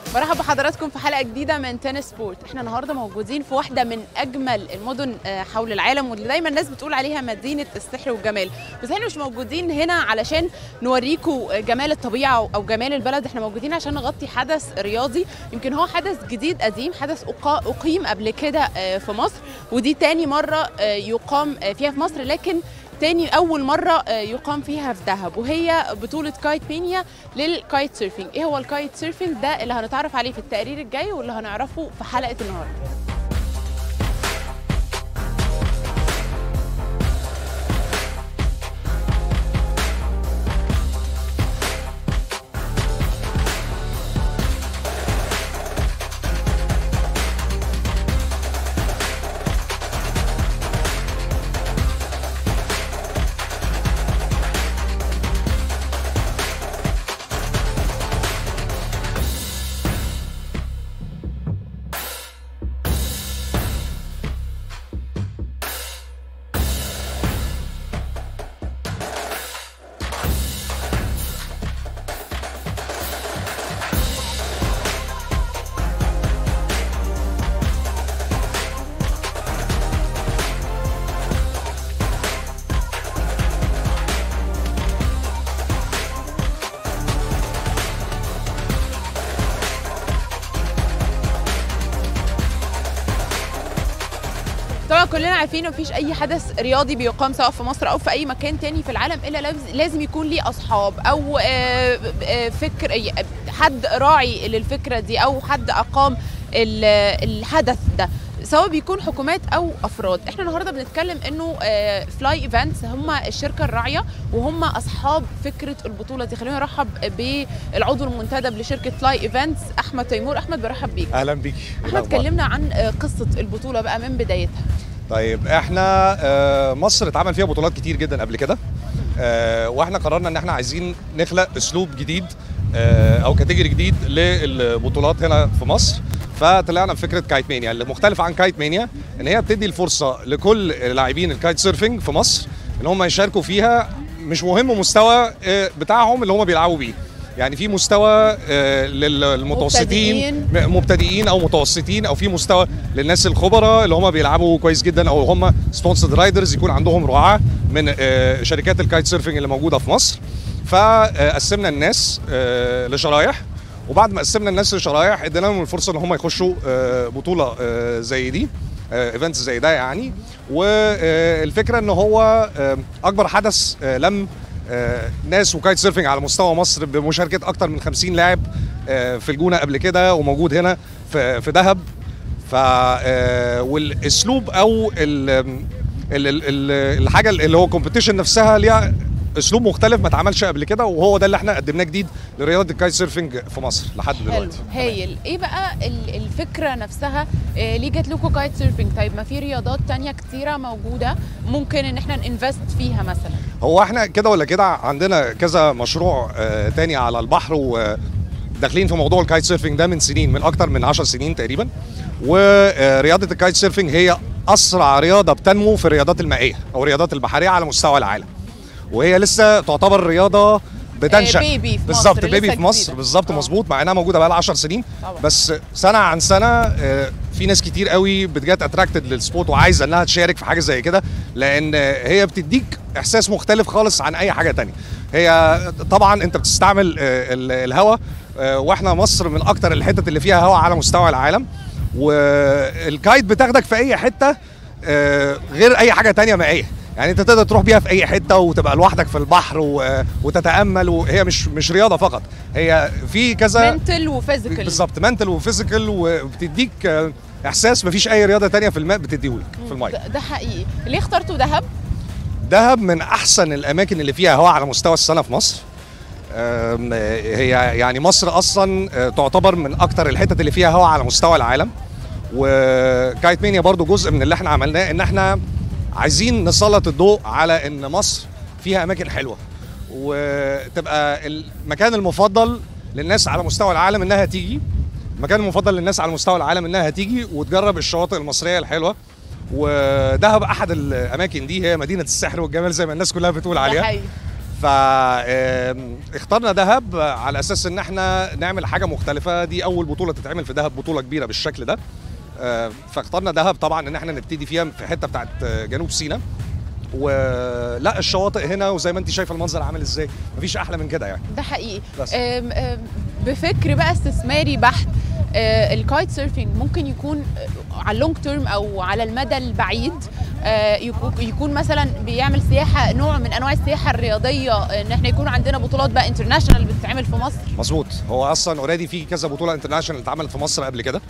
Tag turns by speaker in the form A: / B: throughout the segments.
A: مرحبا بحضراتكم في حلقه جديده من تنس سبورت احنا النهارده موجودين في واحده من اجمل المدن آه، حول العالم واللي دايما الناس بتقول عليها مدينه السحر والجمال بس احنا مش موجودين هنا علشان نوريكم جمال الطبيعه او جمال البلد احنا موجودين عشان نغطي حدث رياضي يمكن هو حدث جديد قديم حدث أقا- اقيم قبل كده آه، في مصر ودي تاني مره آه، يقام آه، فيها في مصر لكن تاني اول مره آه، يقام فيها في دهب وهي بطوله كايت مانيا للكايت سيرفينج ايه هو الكايت سيرفينج ده اللي هنتعرف عليه في التقرير الجاي واللي هنعرفه في حلقه النهارده طبعا كلنا عارفين ان مفيش اي حدث رياضي بيقام سواء في مصر او في اي مكان تاني في العالم الا لاز- لازم يكون ليه اصحاب او آه، آه، فكر ي- حد راعي للفكره دي او حد اقام ال- الحدث ده سواء بيكون حكومات او افراد احنا النهارده بنتكلم انه فلاي ايفنتس هم الشركه الراعيه وهم اصحاب فكره البطوله دي خلينا نرحب بالعضو المنتدب لشركه فلاي ايفنتس احمد تيمور احمد برحب بيك
B: اهلا بيك إيه
A: احمد
B: الأخبار؟
A: كلمنا عن آه، قصه البطوله بقى من بدايتها
B: طيب احنا آه، مصر اتعمل فيها بطولات كتير جدا قبل كده آه، واحنا قررنا ان احنا عايزين نخلق اسلوب جديد آه، او كاتيجوري جديد للبطولات هنا في مصر فطلعنا بفكره كايت مانيا اللي مختلف عن كايت مانيا ان هي بتدي الفرصه لكل لاعبين الكايت سيرفنج في مصر ان هم يشاركوا فيها مش مهم مستوى آه، بتاعهم اللي هم بيلعبوا بيه يعني في مستوى آه، للمتوسطين
A: مبتدئين.
B: م- مبتدئين او متوسطين او في مستوى للناس الخبراء اللي هم بيلعبوا كويس جدا او هم سبونسرد رايدرز يكون عندهم رعاه من آه، شركات الكايت سيرفنج اللي موجوده في مصر فقسمنا الناس آه، لشرايح وبعد ما قسمنا الناس لشرايح ادينا لهم الفرصه ان هم يخشوا آه، بطوله آه، زي دي ايفنتس زي ده يعني والفكره ان هو آه، اكبر حدث آه، لم آه، ناس وكايت سيرفنج على مستوى مصر بمشاركه اكتر من 50 لاعب آه، في الجونه قبل كده وموجود هنا في في دهب ف آه، والاسلوب او ال ال ال ال الحاجه اللي هو كومبيتيشن نفسها ليها اسلوب مختلف ما اتعملش قبل كده وهو ده اللي احنا قدمناه جديد لرياضه الكايت سيرفنج في مصر لحد
A: حلو
B: دلوقتي
A: هايل ايه بقى ال- الفكره نفسها إيه ليه جات لكم كايت سيرفنج طيب ما في رياضات تانية كتيره موجوده ممكن ان احنا ننفست فيها مثلا
B: هو احنا كده ولا كده عندنا كذا مشروع آه، تاني على البحر وداخلين في موضوع الكايت سيرفنج ده من سنين من اكتر من 10 سنين تقريبا ورياضه الكايت سيرفنج هي اسرع رياضه بتنمو في الرياضات المائيه او الرياضات البحريه على مستوى العالم وهي لسه تعتبر رياضه بتنشا
A: بيبي في مصر،
B: بالظبط
A: لسه
B: بيبي في مصر
A: جديدة.
B: بالظبط
A: آه.
B: مظبوط مع انها موجوده بقى لها 10 سنين
A: طبعا.
B: بس سنه عن سنه آه، في ناس كتير قوي بتجات اتراكتد للسبورت وعايزه انها تشارك في حاجه زي كده لان آه، هي بتديك احساس مختلف خالص عن اي حاجه تانية هي طبعا انت بتستعمل آه، ال- الهواء آه، واحنا مصر من اكتر الحتت اللي فيها هواء على مستوى العالم والكايت بتاخدك في اي حته آه، غير اي حاجه تانية مائيه يعني انت تقدر تروح بيها في اي حته وتبقى لوحدك في البحر و- وتتامل وهي مش مش رياضه فقط هي في كذا
A: منتل وفيزيكال
B: بالظبط منتل وفيزيكال وبتديك آه، احساس مفيش اي رياضه تانية في الماء بتديهولك في الميه
A: ده, ده حقيقي ليه اخترتوا دهب
B: دهب من احسن الاماكن اللي فيها هواء على مستوى السنه في مصر آم، هي يعني مصر اصلا آه، تعتبر من اكتر الحتت اللي فيها هواء على مستوى العالم وكايت مانيا برضو جزء من اللي احنا عملناه ان احنا عايزين نسلط الضوء على ان مصر فيها اماكن حلوه وتبقى المكان المفضل للناس على مستوى العالم انها تيجي المكان المفضل للناس على مستوى العالم انها تيجي وتجرب الشواطئ المصريه الحلوه ودهب احد الاماكن دي هي مدينه السحر والجمال زي ما الناس كلها بتقول
A: ده
B: عليها
A: حقيقي
B: فاخترنا دهب على اساس ان احنا نعمل حاجه مختلفه دي اول بطوله تتعمل في دهب بطوله كبيره بالشكل ده آه، فاخترنا دهب طبعا ان احنا نبتدي فيها في حته بتاعت جنوب سيناء ولا الشواطئ هنا وزي ما انت شايفه المنظر عامل ازاي مفيش احلى من كده يعني
A: ده حقيقي
B: بس.
A: أم أم بفكر بقى استثماري بحت آه، الكايت سيرفينج ممكن يكون آه، على اللونج تيرم او على المدى البعيد آه، يكو- يكون مثلا بيعمل سياحه نوع من انواع السياحه الرياضيه ان احنا يكون عندنا بطولات بقى انترناشونال بتتعمل في مصر
B: مظبوط هو اصلا اوريدي في كذا بطوله انترناشونال اتعملت في مصر قبل كده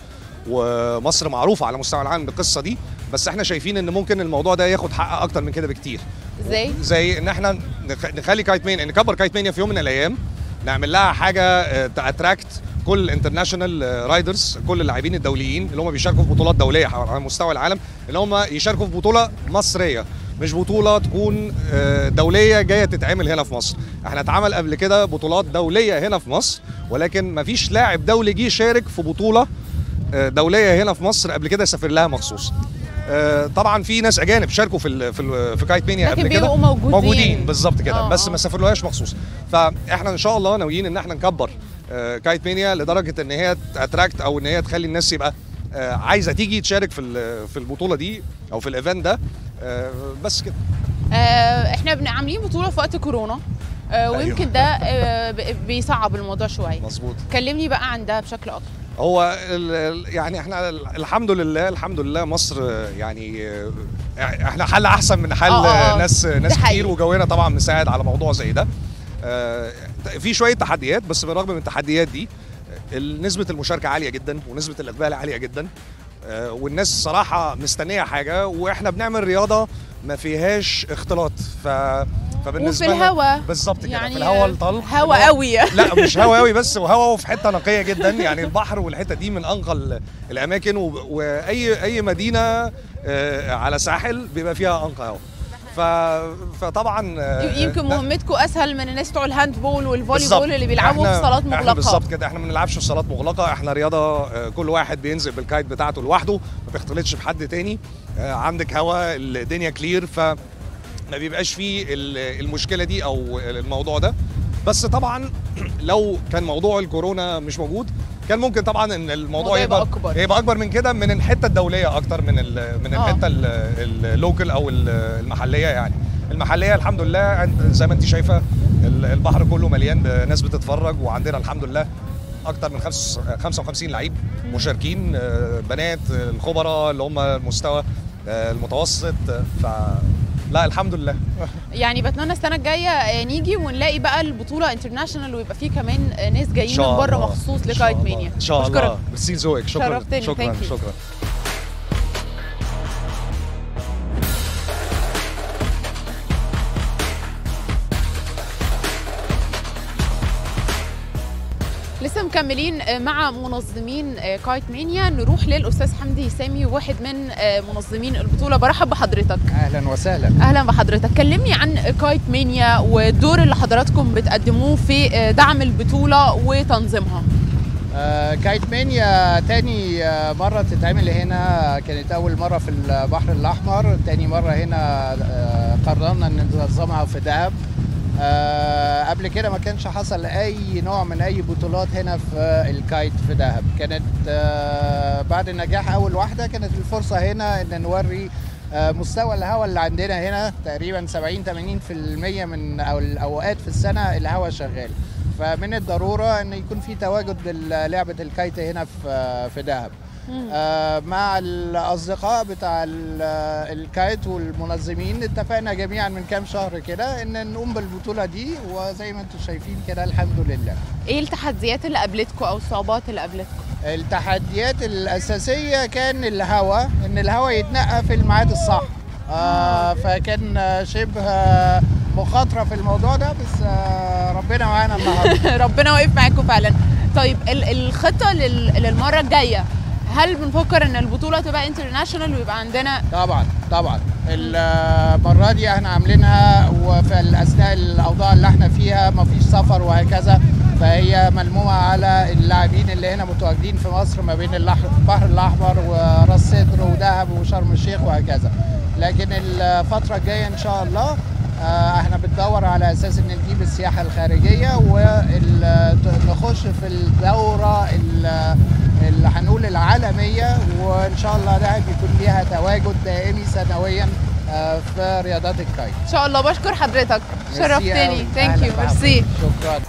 B: ومصر معروفه على مستوى العالم بالقصه دي بس احنا شايفين ان ممكن الموضوع ده ياخد حق اكتر من كده بكتير
A: ازاي
B: زي ان احنا نخ- نخلي كايت مانيا نكبر كايت مانيا في يوم من الايام نعمل لها حاجه تاتراكت كل الانترناشونال رايدرز كل اللاعبين الدوليين اللي هم بيشاركوا في بطولات دوليه على مستوى العالم اللي هم يشاركوا في بطوله مصريه مش بطوله تكون آه، دوليه جايه تتعمل هنا في مصر احنا اتعمل قبل كده بطولات دوليه هنا في مصر ولكن مفيش لاعب دولي جه يشارك في بطوله آه، دوليه هنا في مصر قبل كده سافر لها مخصوص آه، طبعا في ناس اجانب شاركوا في ال في, ال في كايت مانيا
A: لكن
B: قبل كده
A: بيبقوا موجودين.
B: موجودين بالظبط كده
A: آه،
B: بس
A: آه.
B: ما سافرلهاش مخصوص فاحنا ان شاء الله ناويين ان احنا نكبر آه، كايت مانيا لدرجه ان هي اتراكت او ان هي تخلي الناس يبقى آه، عايزه تيجي تشارك في ال- في البطوله دي او في الايفنت ده آه، بس كده
A: آه، احنا بن- عاملين بطوله في وقت كورونا آه، ويمكن ده آه، ب- بيصعب الموضوع شويه
B: مظبوط
A: كلمني بقى عن ده بشكل اكتر
B: هو ال- ال- يعني احنا ال- الحمد لله الحمد لله مصر آه، يعني آه، احنا حل احسن من حل
A: آه، آه، آه.
B: ناس
A: ده
B: ناس
A: حقيقي.
B: كتير وجونا طبعا مساعد على موضوع زي ده آه، في شويه تحديات بس بالرغم من التحديات دي آه، نسبه المشاركه عاليه جدا ونسبه الاقبال عاليه جدا آه، والناس صراحه مستنيه حاجه واحنا بنعمل رياضه ما فيهاش اختلاط ف فبالنسبه
A: وفي
B: لنا-
A: الهوا
B: بالظبط كده
A: يعني
B: في الهوا الطلق
A: هوا قوي
B: لا مش هوا قوي بس وهوا وفي حته نقيه جدا يعني البحر والحته دي من انقى ال- الاماكن و- واي اي مدينه آه، على ساحل بيبقى فيها انقى هوا ف... فطبعا آه،
A: يمكن
B: ده-
A: مهمتكم اسهل من الناس بتوع الهاند بول والفولي
B: بالظبط.
A: بول اللي بيلعبوا
B: إحنا-
A: في صالات
B: احنا
A: مغلقه
B: بالظبط كده احنا ما بنلعبش في صالات مغلقه احنا رياضه آه، كل واحد بينزل بالكايت بتاعته لوحده ما بيختلطش بحد تاني آه، عندك هوا الدنيا كلير ف ما بيبقاش فيه ال- المشكله دي او الموضوع ده بس طبعا لو كان موضوع الكورونا مش موجود كان ممكن طبعا ان الموضوع
A: الموضوع يبقى
B: يبقى
A: أكبر.
B: يبقى اكبر من كده من الحته الدوليه اكتر من ال من
A: آه.
B: الحته ال- اللوكل او ال- المحليه يعني المحليه الحمد لله عند- زي ما انت شايفه ال- البحر كله مليان بناس بتتفرج وعندنا الحمد لله اكتر من خمس- 55 لعيب مشاركين آه، بنات آه، الخبراء اللي هم المستوى آه، المتوسط آه، ف لا الحمد لله
A: يعني بتمنى السنه الجايه آه، نيجي ونلاقي بقى البطوله انترناشونال ويبقى فيه كمان آه، ناس
B: إن
A: جايين
B: شاء
A: من بره
B: الله.
A: مخصوص
B: إن شاء
A: لكايت
B: الله.
A: مانيا
B: ان شاء
A: بشكرك.
B: الله ميرسي ذوقك شكرا
A: شرفتني.
B: شكرا
A: Thank you.
B: شكرا
A: لسه مكملين آه، مع منظمين آه، كايت مانيا نروح للاستاذ حمدي سامي واحد من آه، منظمين البطوله برحب بحضرتك
C: اهلا وسهلا
A: اهلا بحضرتك كلمني عن كايت مانيا والدور اللي حضراتكم بتقدموه في آه، دعم البطوله وتنظيمها
C: آه كايت مانيا تاني آه مرة تتعمل هنا كانت أول مرة في البحر الأحمر تاني مرة هنا آه قررنا إن ننظمها في دهب آه قبل كده ما كانش حصل أي نوع من أي بطولات هنا في الكايت في دهب كانت آه بعد نجاح أول واحدة كانت الفرصة هنا إن نوري آه، مستوى الهواء اللي عندنا هنا تقريبا 70 80% من أو الأوقات في السنة الهواء شغال فمن الضروره ان يكون في تواجد للعبه الكايت هنا في في دهب آه، مع الاصدقاء بتاع ال- الكايت والمنظمين اتفقنا جميعا من كام شهر كده ان نقوم بالبطوله دي وزي ما انتم شايفين كده الحمد لله
A: ايه التحديات اللي قابلتكم او الصعوبات اللي قابلتكم
C: التحديات الاساسيه كان الهواء ان الهواء يتنقى في الميعاد الصح آه فكان شبه مخاطره في الموضوع ده بس آه ربنا معانا النهارده
A: ربنا واقف معاكم فعلا طيب ال- الخطه لل- للمره الجايه هل بنفكر ان البطوله تبقى انترناشونال ويبقى عندنا
C: طبعا طبعا المره دي احنا عاملينها وفي اثناء الاوضاع اللي احنا فيها ما فيش سفر وهكذا فهي ملمومه على اللاعبين اللي هنا متواجدين في مصر ما بين الأح- البحر الاحمر وراس سدر ودهب وشرم الشيخ وهكذا لكن الفتره الجايه ان شاء الله آه، احنا بندور على اساس ان نجيب السياحه الخارجيه ونخش في الدوره ال- اللي هنقول العالميه وان شاء الله دهب يكون ليها تواجد دائمي سنويا آه، في رياضات الكايت
A: ان شاء الله بشكر حضرتك
C: ميرسي أوي.
A: شرفتني ثانك
C: أهلاً
A: يو
C: بحضرتك.
A: ميرسي
C: شكرا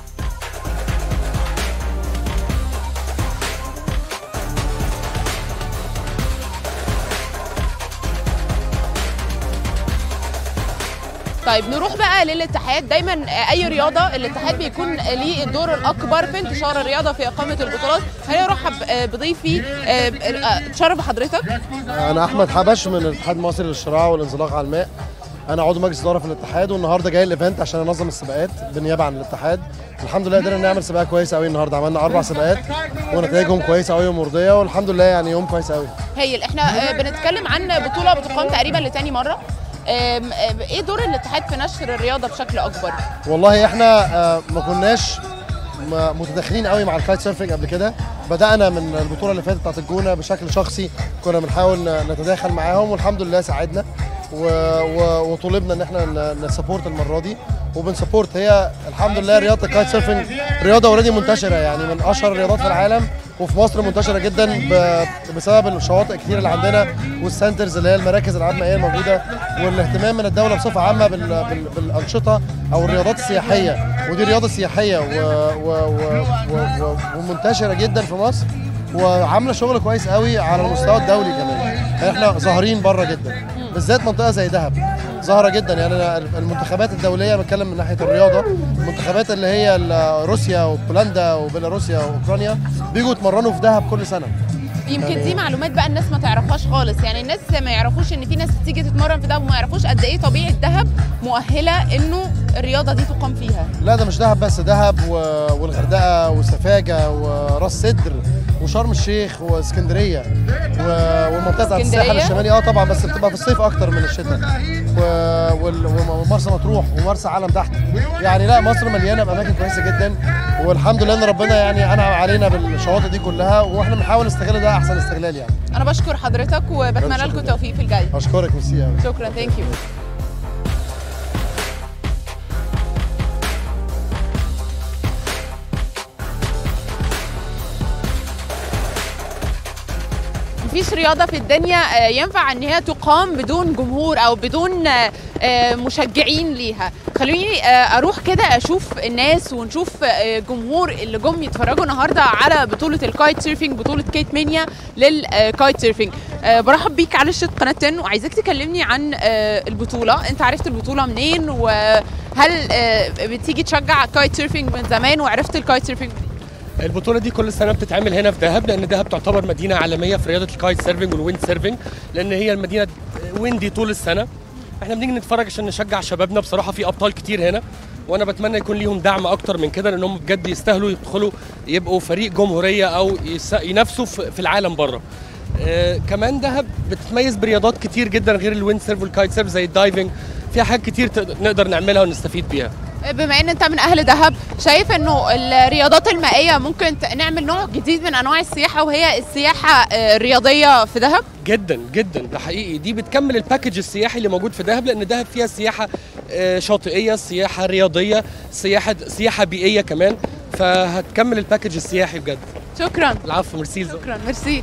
A: طيب نروح بقى للاتحاد دايما اي رياضه الاتحاد بيكون ليه الدور الاكبر في انتشار الرياضه في اقامه البطولات خليني ارحب آه، بضيفي آه، آه، اتشرف بحضرتك
D: انا احمد حبش من الاتحاد المصري للشراع والانزلاق على الماء انا عضو مجلس اداره في الاتحاد والنهارده جاي الايفنت عشان انظم السباقات بالنيابه عن الاتحاد الحمد لله قدرنا نعمل سباق كويس قوي النهارده عملنا اربع سباقات ونتائجهم كويسه قوي ومرضيه والحمد لله يعني يوم كويس قوي
A: هايل احنا آه، بنتكلم عن بطوله بتقام تقريبا لتاني مره آم، آه، ايه دور الاتحاد في نشر الرياضه بشكل اكبر
D: والله احنا آه، ما كناش م- متداخلين قوي مع الكايت سيرفنج قبل كده بدانا من البطوله اللي فاتت بتاعت الجونه بشكل شخصي كنا بنحاول ن- نتداخل معاهم والحمد لله ساعدنا و... و... وطلبنا ان احنا ن- نسبورت المره دي وبنسبورت هي الحمد لله رياضه الكايت سيرفنج رياضه اوريدي منتشره يعني من اشهر الرياضات في العالم وفي مصر منتشره جدا ب... بسبب الشواطئ كتير اللي عندنا والسنترز اللي هي المراكز الالعاب المائيه الموجوده والاهتمام من الدوله بصفه عامه بال... بال... بالانشطه او الرياضات السياحيه ودي رياضه سياحيه و... و... و... و... و... ومنتشره جدا في مصر وعامله شغل كويس قوي على المستوى الدولي كمان يعني احنا ظاهرين بره جدا بالذات منطقه زي دهب ظاهره جدا يعني أنا المنتخبات الدوليه بتكلم من ناحيه الرياضه المنتخبات اللي هي ال- روسيا وبولندا وبيلاروسيا واوكرانيا بيجوا يتمرنوا في دهب كل سنه
A: يمكن دي معلومات بقى الناس ما تعرفهاش خالص يعني الناس ما يعرفوش ان في ناس بتيجي تتمرن في دهب وما يعرفوش قد ايه طبيعه دهب مؤهله انه الرياضه دي تقام فيها
D: لا ده مش دهب بس دهب و- والغردقه وسفاجه وراس سدر وشرم الشيخ واسكندريه و- والمنطقه بتاعت الساحل
A: اسكندرية؟
D: الشمالي اه طبعا بس بتبقى في الصيف اكتر من الشتاء و- وال- ومرسى مطروح ومرسى علم تحت يعني لا مصر مليانه باماكن كويسه جدا والحمد لله ان ربنا يعني انعم علينا بالشواطئ دي كلها واحنا بنحاول نستغل ده احسن استغلال يعني
A: انا بشكر حضرتك وبتمنى لكم
D: شكراً.
A: التوفيق في الجاي
D: اشكرك ميرسي قوي
A: شكرا ثانك يو مفيش رياضة في الدنيا آه، ينفع ان هي تقام بدون جمهور او بدون آه، آه، مشجعين ليها خلوني آه، اروح كده اشوف الناس ونشوف آه، جمهور اللي جم يتفرجوا النهارده على بطولة الكايت سيرفينج بطولة كيت مانيا للكايت سيرفينج آه، برحب بيك على شاشة قناة 10 وعايزاك تكلمني عن آه، البطولة انت عرفت البطولة منين وهل آه، بتيجي تشجع كايت سيرفينج من زمان وعرفت الكايت سيرفينج
E: البطوله دي كل سنه بتتعمل هنا في دهب لان دهب تعتبر مدينه عالميه في رياضه الكايت سيرفنج والويند سيرفنج لان هي المدينه ويندي طول السنه احنا بنيجي نتفرج عشان نشجع شبابنا بصراحه في ابطال كتير هنا وانا بتمنى يكون ليهم دعم اكتر من كده لانهم بجد يستاهلوا يدخلوا يبقوا فريق جمهوريه او يس- ينافسوا في في العالم بره آه كمان دهب بتتميز برياضات كتير جدا غير الويند سيرف والكايت سيرف زي الدايفنج فيها حاجات كتير تقدر- نقدر نعملها ونستفيد بيها
A: بما ان انت من اهل دهب شايف انه الرياضات المائيه ممكن ت- نعمل نوع جديد من انواع السياحه وهي السياحه آه، الرياضيه في دهب
E: جدا جدا ده حقيقي دي بتكمل الباكج السياحي اللي موجود في دهب لان دهب فيها سياحه آه، شاطئيه سياحه رياضيه سياحه سياحه بيئيه كمان فهتكمل الباكج السياحي بجد
A: شكرا
E: العفو ميرسي لذوقك.
A: شكرا ميرسي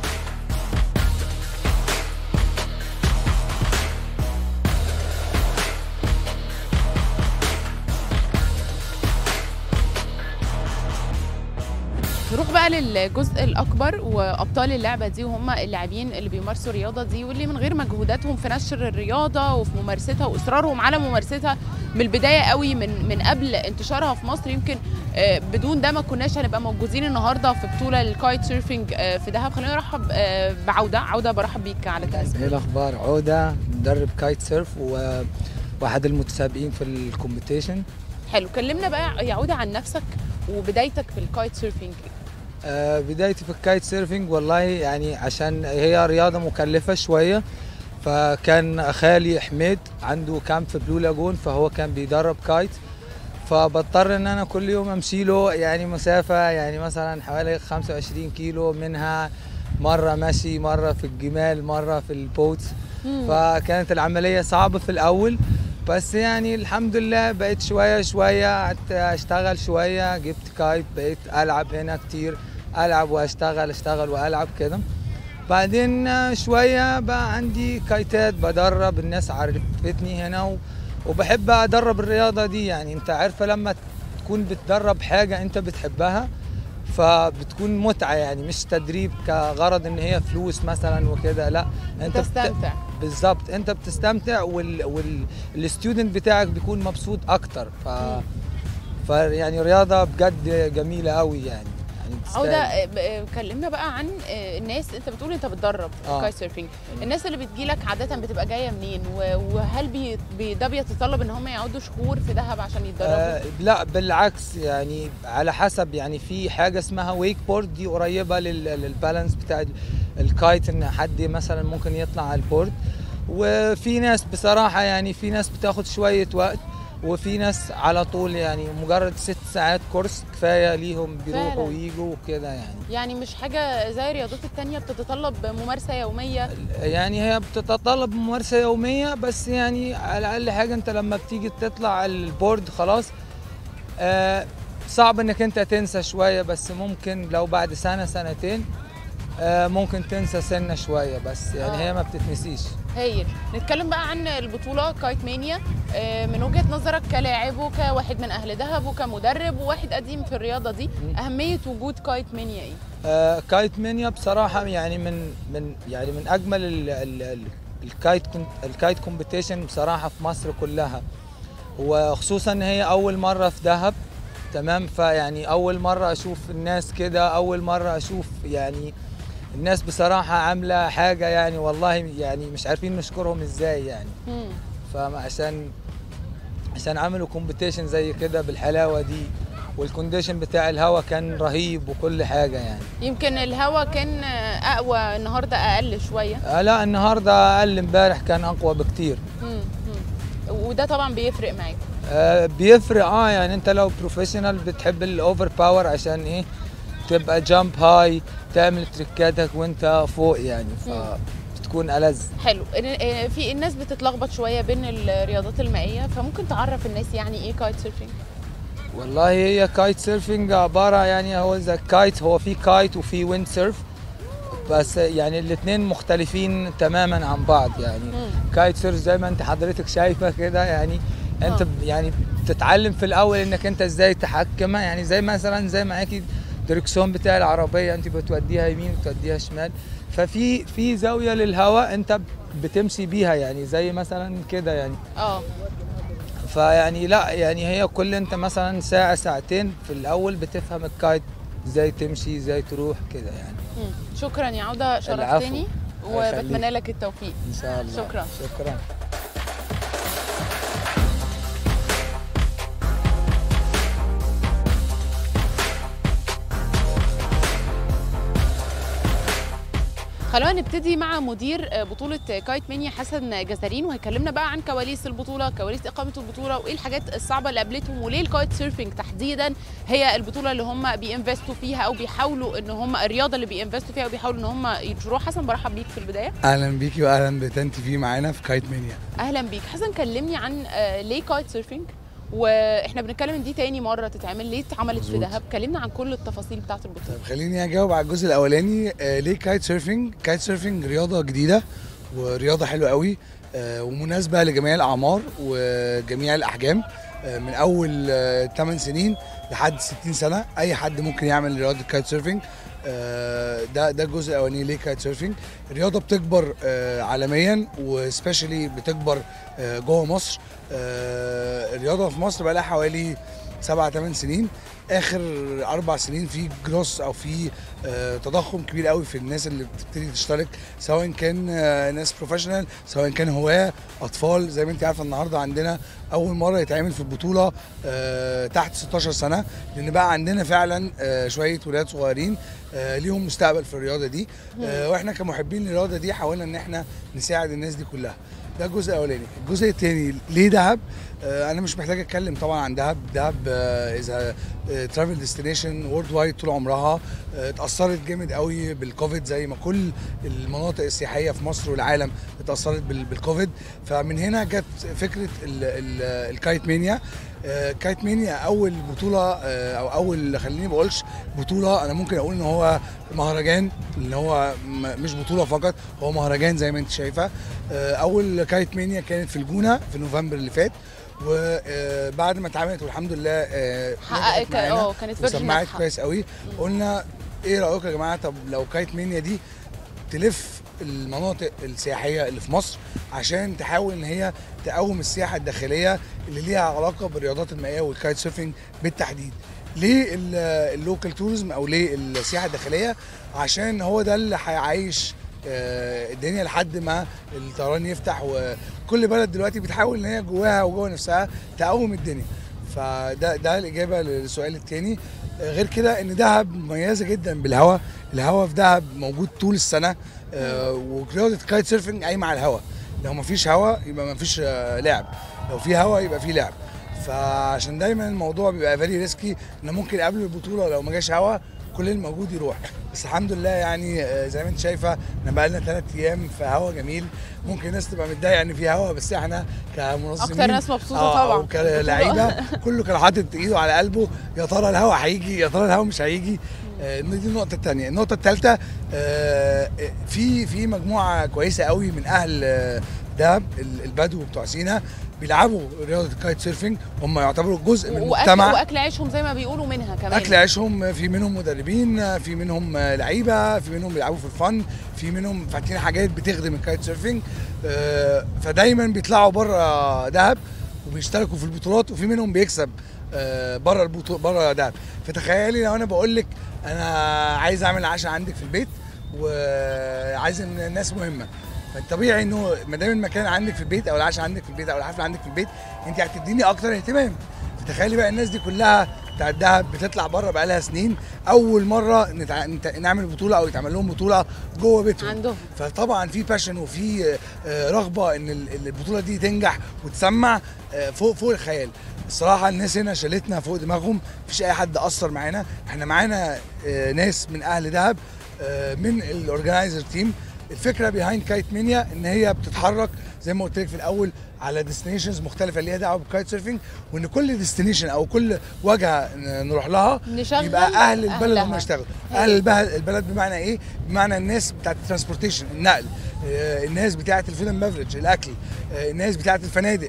A: نروح بقى للجزء الاكبر وابطال اللعبه دي وهم اللاعبين اللي بيمارسوا الرياضه دي واللي من غير مجهوداتهم في نشر الرياضه وفي ممارستها واصرارهم على ممارستها من البدايه قوي من من قبل انتشارها في مصر يمكن آه، بدون ده ما كناش هنبقى موجودين النهارده في بطوله الكايت سيرفنج آه، في دهب خلينا نرحب آه، بعوده عوده برحب بيك على
F: ايه
A: تلفزيون
F: الاخبار عوده مدرب كايت سيرف وواحد المتسابقين في الكومبيتيشن
A: حلو كلمنا بقى يا عوده عن نفسك وبدايتك في الكايت سيرفنج
F: آه بدايتي في الكايت سيرفينج والله يعني عشان هي رياضه مكلفه شويه فكان خالي حميد عنده كامب في بلو لاجون فهو كان بيدرب كايت فبضطر ان انا كل يوم امشي له يعني مسافه يعني مثلا حوالي 25 كيلو منها مره مشي مره في الجمال مره في البوت فكانت العمليه صعبه في الاول بس يعني الحمد لله بقيت شويه شويه قعدت اشتغل شويه جبت كايت بقيت العب هنا كتير العب واشتغل اشتغل والعب كده بعدين آه، شويه بقى عندي كايتات بدرب الناس عرفتني هنا و... وبحب ادرب الرياضه دي يعني انت عارفه لما تكون بتدرب حاجه انت بتحبها فبتكون متعه يعني مش تدريب كغرض ان هي فلوس مثلا وكده لا انت بت...
A: تستمتع
F: بالظبط انت بتستمتع وال وال الستودنت بتاعك بيكون مبسوط اكتر ف ف يعني رياضه بجد جميله قوي يعني يعني
A: او
F: تستاهل.
A: ده آه، ب- آه، كلمنا بقى عن آه، الناس انت بتقول انت بتدرب
F: آه.
A: كايت سيرفينج الناس اللي بتجيلك عاده بتبقى جايه منين و- وهل بي بي ده بيتطلب ان هم يقعدوا شهور في دهب عشان يتدربوا
F: آه لا بالعكس يعني على حسب يعني في حاجه اسمها ويك بورد دي قريبه لل- للبالانس بتاع ال- الكايت ان حد مثلا ممكن يطلع على البورد وفي ناس بصراحه يعني في ناس بتاخد شويه وقت وفي ناس على طول يعني مجرد ست ساعات كورس كفايه ليهم بيروحوا
A: فعلاً.
F: ويجوا وكده يعني
A: يعني مش حاجه زي الرياضات التانية بتتطلب ممارسه يوميه
F: يعني هي بتتطلب ممارسة يومية بس يعني على أقل حاجة أنت لما بتيجي تطلع على البورد خلاص آه صعب إنك أنت تنسى شوية بس ممكن لو بعد سنة سنتين آه ممكن تنسى سنة شوية بس يعني
A: آه.
F: هي ما بتتنسيش
A: هايل نتكلم بقى عن البطوله كايت مانيا آه، من وجهه نظرك كلاعب وكواحد من اهل دهب وكمدرب وواحد قديم في الرياضه دي اهميه وجود كايت مانيا ايه
F: آه كايت مانيا بصراحة يعني من من يعني من أجمل ال ال ال الكايت كون- الكايت كومبيتيشن بصراحة في مصر كلها وخصوصا إن هي أول مرة في دهب تمام فيعني أول مرة أشوف الناس كده أول مرة أشوف يعني الناس بصراحة عاملة حاجة يعني والله يعني مش عارفين نشكرهم إزاي يعني
A: مم.
F: فعشان عشان عملوا كومبيتيشن زي كده بالحلاوة دي والكونديشن بتاع الهوا كان رهيب وكل حاجة يعني
A: يمكن الهوا كان آه، اقوى النهارده اقل شويه
F: آه لا النهارده اقل امبارح كان اقوى بكتير
A: مم. مم. وده طبعا بيفرق معاك
F: آه بيفرق اه يعني انت لو بروفيشنال بتحب الاوفر باور عشان ايه تبقى جامب هاي تعمل تريكاتك وانت فوق يعني فبتكون ألذ
A: حلو إن- آه، في الناس بتتلخبط شويه بين الرياضات المائيه فممكن تعرف الناس يعني ايه كايت سيرفينج
F: والله هي كايت سيرفينج عبارة يعني هو زي كايت هو في كايت وفي ويند سيرف بس يعني الاثنين مختلفين تماما عن بعض يعني كايت سيرف زي ما انت حضرتك شايفة كده يعني انت
A: آه.
F: ب- يعني بتتعلم في الاول انك انت ازاي تحكمها يعني زي مثلا زي معاكي الدركسيون بتاع العربية انت بتوديها يمين وتوديها شمال ففي في زاوية للهواء انت بتمشي بيها يعني زي مثلا كده يعني
A: اه
F: فيعني لا يعني هي كل انت مثلا ساعة ساعتين في الأول بتفهم الكايت ازاي تمشي ازاي تروح كده يعني
A: مم. شكرا يا عوده شرفتني
F: العفو. الله
A: وبتمنى
F: يخليك.
A: لك التوفيق
F: ان شاء الله
A: شكراً.
F: شكرا
A: خلونا نبتدي مع مدير آه، بطولة كايت مانيا حسن جزارين وهيكلمنا بقى عن كواليس البطولة كواليس إقامة البطولة وإيه الحاجات الصعبة اللي قابلتهم وليه الكايت سيرفينج تحديدا هي البطولة اللي هم بينفستوا فيها أو بيحاولوا إن هم الرياضة اللي بينفستوا فيها وبيحاولوا إن هم ينشروها حسن برحب بيك في البداية
G: اهلا بيكي واهلا بتان تي في معانا في كايت مانيا
A: أهلا بيك حسن كلمني عن آه، ليه كايت سيرفينج واحنا بنتكلم ان دي تاني مره تتعمل ليه اتعملت في
G: مظبوط.
A: دهب كلمنا عن كل التفاصيل بتاعه البطوله
G: طيب خليني اجاوب على الجزء الاولاني آه ليه كايت سيرفنج كايت سيرفنج رياضه جديده ورياضه حلوه قوي آه ومناسبه لجميع الاعمار وجميع الاحجام آه من اول آه 8 سنين لحد 60 سنه اي حد ممكن يعمل رياضه كايت سيرفنج آه، ده ده الجزء الاولاني ليه كايت سيرفنج الرياضه بتكبر آه، عالميا وسبيشالي بتكبر آه، جوه مصر آه، الرياضه في مصر بقى لها حوالي سبع ثمان سنين اخر اربع سنين في جروس او في آه، تضخم كبير قوي في الناس اللي بتبتدي تشترك سواء كان آه، ناس بروفيشنال سواء كان هواه اطفال زي ما انت عارفه النهارده عندنا اول مره يتعمل في البطوله آه، تحت 16 سنه لان بقى عندنا فعلا آه، شويه ولاد صغيرين آه، ليهم مستقبل في الرياضه دي آه، واحنا كمحبين للرياضه دي حاولنا ان احنا نساعد الناس دي كلها ده الجزء الاولاني الجزء الثاني ليه دهب آه، انا مش محتاج اتكلم طبعا عن دهب دهب اذا ترافل ديستنيشن وورلد وايد طول عمرها آه، اتاثرت جامد قوي بالكوفيد زي ما كل المناطق السياحيه في مصر والعالم اتاثرت بال- بالكوفيد فمن هنا جت فكره ال- ال- الكايت مانيا آه، كايت مانيا اول بطوله آه، او اول خليني ما اقولش بطوله انا ممكن اقول ان هو مهرجان ان هو م- مش بطوله فقط هو مهرجان زي ما انت شايفه آه، اول كايت مانيا كانت في الجونه في نوفمبر اللي فات وبعد ما اتعملت والحمد لله آه،
A: حققت
G: نجحت معانا
A: اه كانت فيرجن
G: وسمعت
A: ناجحه
G: كويس قوي قلنا ايه رايكم يا جماعه طب لو كايت مانيا دي تلف المناطق السياحيه اللي في مصر عشان تحاول ان هي تقوم السياحه الداخليه اللي ليها علاقه بالرياضات المائيه والكايت سيرفنج بالتحديد ليه ال- اللوكال توريزم او ليه السياحه الداخليه عشان هو ده اللي هيعيش آه، الدنيا لحد ما الطيران يفتح وكل بلد دلوقتي بتحاول ان هي جواها وجوه نفسها تقوم الدنيا فده ده الاجابه للسؤال الثاني غير كده ان دهب مميزه جدا بالهواء الهواء في دهب موجود طول السنه آه، ورياضه كايت سيرفنج قايمه على الهواء لو ما فيش هواء يبقى ما فيش آه، لعب لو في هواء يبقى في لعب فعشان دايما الموضوع بيبقى فيري ريسكي ان ممكن قبل البطوله لو ما جاش هوا كل الموجود يروح بس الحمد لله يعني آه، زي ما انت شايفه احنا بقى لنا ثلاث ايام في هوا جميل ممكن الناس تبقى متضايقه ان في هوا بس احنا كمنظمين
A: اكتر ناس مبسوطه
G: آه،
A: طبعا
G: أو كلاعيبه كله كان حاطط ايده على قلبه يا ترى الهوا هيجي يا ترى الهوا مش هيجي آه، دي النقطة الثانية، النقطة الثالثة في في مجموعة كويسة قوي من أهل آه، دهب ال- البدو بتوع سينا بيلعبوا رياضة الكايت سيرفنج هم يعتبروا جزء من
A: واكل
G: المجتمع
A: واكل عيشهم زي ما بيقولوا منها كمان
G: اكل عيشهم في منهم مدربين في منهم لعيبه في منهم بيلعبوا في الفن في منهم فاتحين حاجات بتخدم الكايت سيرفنج آه، فدايما بيطلعوا بره دهب وبيشتركوا في البطولات وفي منهم بيكسب بره البطوله بره دهب فتخيلي لو انا بقول لك انا عايز اعمل عشاء عندك في البيت وعايز ان الناس مهمه فالطبيعي انه ما دام المكان عندك في البيت او العشاء عندك في البيت او الحفله عندك في البيت انت هتديني اكتر اهتمام فتخيلي بقى الناس دي كلها بتاع الدهب بتطلع بره بقى لها سنين اول مره نتع... نت- نعمل بطوله او يتعمل لهم بطوله جوه بيتهم
A: عندهم
G: فطبعا في باشن وفي آه، رغبه ان ال- البطوله دي تنجح وتسمع آه، فوق فوق الخيال الصراحه الناس هنا شالتنا فوق دماغهم مفيش اي حد اثر معانا احنا معانا آه، ناس من اهل دهب آه، من الاورجنايزر تيم الفكره بيهايند كايت مينيا ان هي بتتحرك زي ما قلت لك في الاول على ديستنيشنز مختلفه ليها دعوه بالكايت سيرفنج وان كل ديستنيشن او كل وجهه ن- نروح لها
A: نشغل
G: يبقى اهل البلد هم
A: أهلها.
G: يشتغلوا
A: هي.
G: اهل البلد البلد بمعنى ايه بمعنى الناس بتاعت الترانسبورتيشن النقل آه، الناس بتاعت الفود اند بفرج الاكل آه، الناس بتاعت الفنادق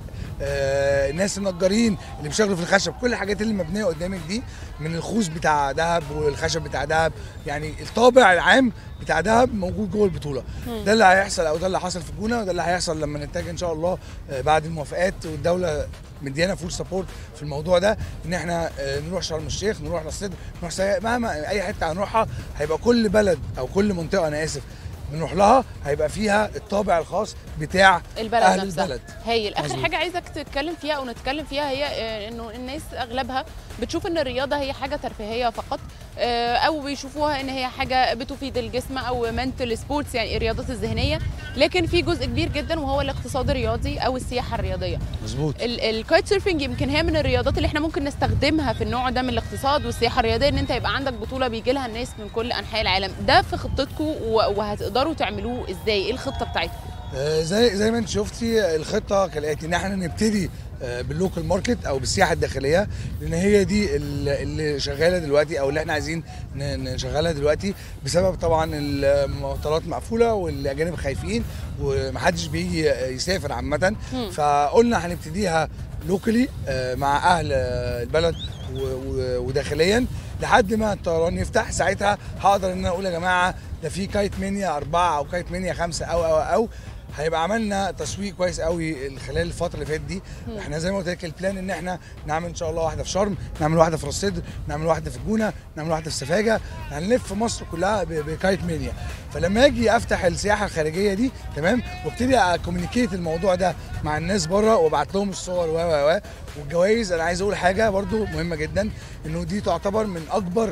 G: آه، الناس النجارين اللي بيشتغلوا في الخشب كل الحاجات اللي مبنيه قدامك دي من الخوص بتاع دهب والخشب بتاع دهب يعني الطابع العام بتاع دهب موجود جوه البطوله ده اللي هيحصل او ده اللي حصل في الجونه وده اللي هيحصل لما نتجه ان شاء الله آه، بعد الموافقات والدوله مديانا فول سبورت في الموضوع ده ان احنا آه، نروح شرم الشيخ نروح راس سدر نروح سيا- مهما اي حته هنروحها هيبقى كل بلد او كل منطقه انا اسف بنروح لها هيبقى فيها الطابع الخاص بتاع
A: البلد
G: اهل
A: نفسها
G: البلد
A: هايل اخر
G: مظبوط.
A: حاجه عايزك تتكلم فيها او نتكلم فيها هي آه، انه الناس اغلبها بتشوف ان الرياضه هي حاجه ترفيهيه فقط آه، او بيشوفوها ان هي حاجه بتفيد الجسم او منتل سبورتس يعني الرياضات الذهنيه لكن في جزء كبير جدا وهو الاقتصاد الرياضي او السياحه الرياضيه
G: مظبوط
A: ال- الكايت سيرفنج يمكن هي من الرياضات اللي احنا ممكن نستخدمها في النوع ده من الاقتصاد والسياحه الرياضيه ان انت يبقى عندك بطوله بيجي لها الناس من كل انحاء العالم ده في خطتكم و- وهتقدروا تعملوه ازاي ايه الخطه بتاعتكم
G: آه، زي زي ما انت شفتي الخطه كالاتي ان احنا نبتدي آه، باللوكال ماركت او بالسياحه الداخليه لان هي دي ال- اللي شغاله دلوقتي او اللي احنا عايزين ن- نشغلها دلوقتي بسبب طبعا المطارات مقفوله والاجانب خايفين ومحدش بيجي يسافر عامه
A: مم.
G: فقلنا هنبتديها لوكالي مع اهل آه، البلد و- و- وداخليا لحد ما الطيران يفتح ساعتها هقدر ان انا اقول يا جماعه ده في كايت مانيا اربعه او كايت مانيا خمسه او او او هيبقى عملنا تسويق كويس قوي خلال الفتره اللي فاتت دي احنا زي ما قلت لك البلان ان احنا نعمل ان شاء الله واحده في شرم نعمل واحده في راس سدر نعمل واحده في الجونه نعمل واحده في سفاجه هنلف مصر كلها ب- بكايت مانيا فلما اجي افتح السياحه الخارجيه دي تمام وابتدي اكومينيكيت الموضوع ده مع الناس بره وابعت لهم الصور و و و والجوائز انا عايز اقول حاجه برضو مهمه جدا انه دي تعتبر من اكبر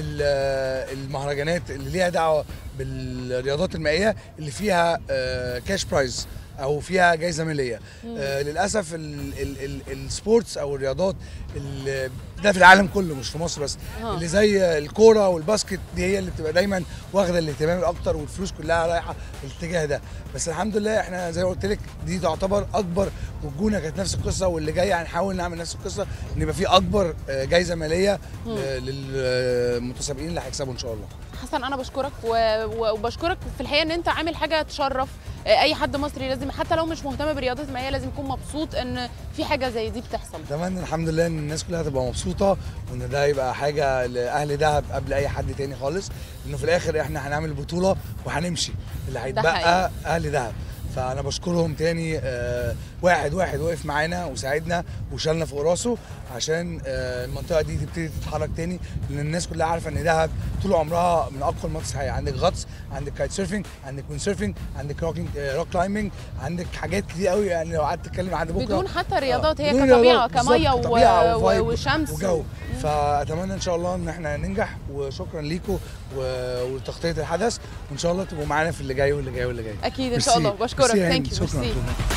G: ال- المهرجانات اللي ليها دعوه بالرياضات المائيه اللي فيها كاش برايز او فيها جايزه ماليه آه للاسف ال ال ال السبورتس او الرياضات ال- ده في العالم كله مش في مصر بس
A: آه.
G: اللي زي الكوره والباسكت دي هي اللي بتبقى دايما واخده الاهتمام الاكتر والفلوس كلها رايحه في الاتجاه ده بس الحمد لله احنا زي ما قلت لك دي تعتبر اكبر والجونه كانت نفس القصه واللي جاي هنحاول نعمل نفس القصه ان يبقى في اكبر آه، جايزه ماليه آه، للمتسابقين اللي هيكسبوا ان شاء الله
A: حسن انا بشكرك و- و- وبشكرك في الحقيقه ان انت عامل حاجه تشرف آه، اي حد مصري لازم حتى لو مش مهتم برياضه المائيه لازم يكون مبسوط ان في حاجه زي دي بتحصل
G: اتمنى الحمد لله ان الناس كلها تبقى مبسوطه وان ده يبقى حاجه لاهل دهب قبل اي حد تاني خالص لانه في الاخر احنا هنعمل بطوله وهنمشي اللي هيتبقى
A: حقيقي.
G: اهل دهب فانا بشكرهم تاني آه، واحد واحد وقف معانا وساعدنا وشالنا فوق راسه عشان آه، المنطقه دي تبتدي تتحرك تاني لان الناس كلها عارفه ان دهب طول عمرها من اقوى المناطق السياحيه عندك غطس عندك كايت سيرفنج عندك وين سيرفنج عندك روكينج روك كلايمنج عندك حاجات كتير قوي يعني لو قعدت اتكلم لحد بكره
A: بدون حتى رياضات هي
G: بدون
A: كطبيعه
G: رياضات،
A: كميه
G: بالظبط،
A: و...
G: طبيعة
A: و...
G: وفايب
A: وشمس
G: وجو فاتمنى ان شاء الله ان احنا ننجح وشكرا ليكم و- ولتغطيه الحدث وان شاء الله تبقوا معانا في اللي جاي واللي جاي واللي جاي
A: اكيد ان شاء
G: ميرسي.
A: الله بشكرك
G: ميرسي يا
A: ثانك
G: هند.
A: يو
G: شكرا
A: ميرسي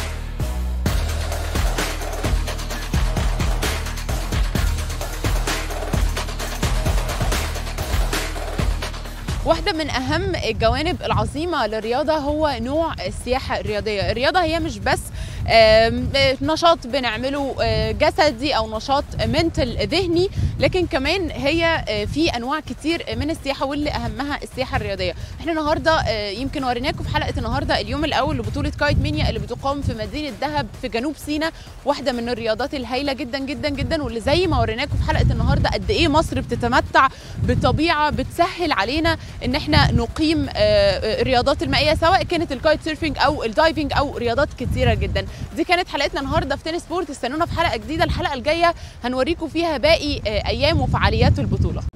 A: واحدة من أهم الجوانب العظيمة للرياضة هو نوع السياحة الرياضية الرياضة هي مش بس آم، آه، نشاط بنعمله آه، جسدي أو نشاط منتل ذهني لكن كمان هي آه، في أنواع كتير من السياحة واللي أهمها السياحة الرياضية احنا النهاردة آه، يمكن وريناكم في حلقة النهاردة اليوم الأول لبطولة كايت مينيا اللي بتقام في مدينة دهب في جنوب سيناء واحدة من الرياضات الهايلة جدا جدا جدا واللي زي ما وريناكم في حلقة النهاردة قد إيه مصر بتتمتع بطبيعة بتسهل علينا ان احنا نقيم آه، آه، الرياضات المائيه سواء كانت الكايت سيرفنج او الدايفنج او رياضات كتيره جدا دي كانت حلقتنا النهارده في تنس سبورت استنونا في حلقه جديده الحلقه الجايه هنوريكم فيها باقي آه، ايام وفعاليات البطوله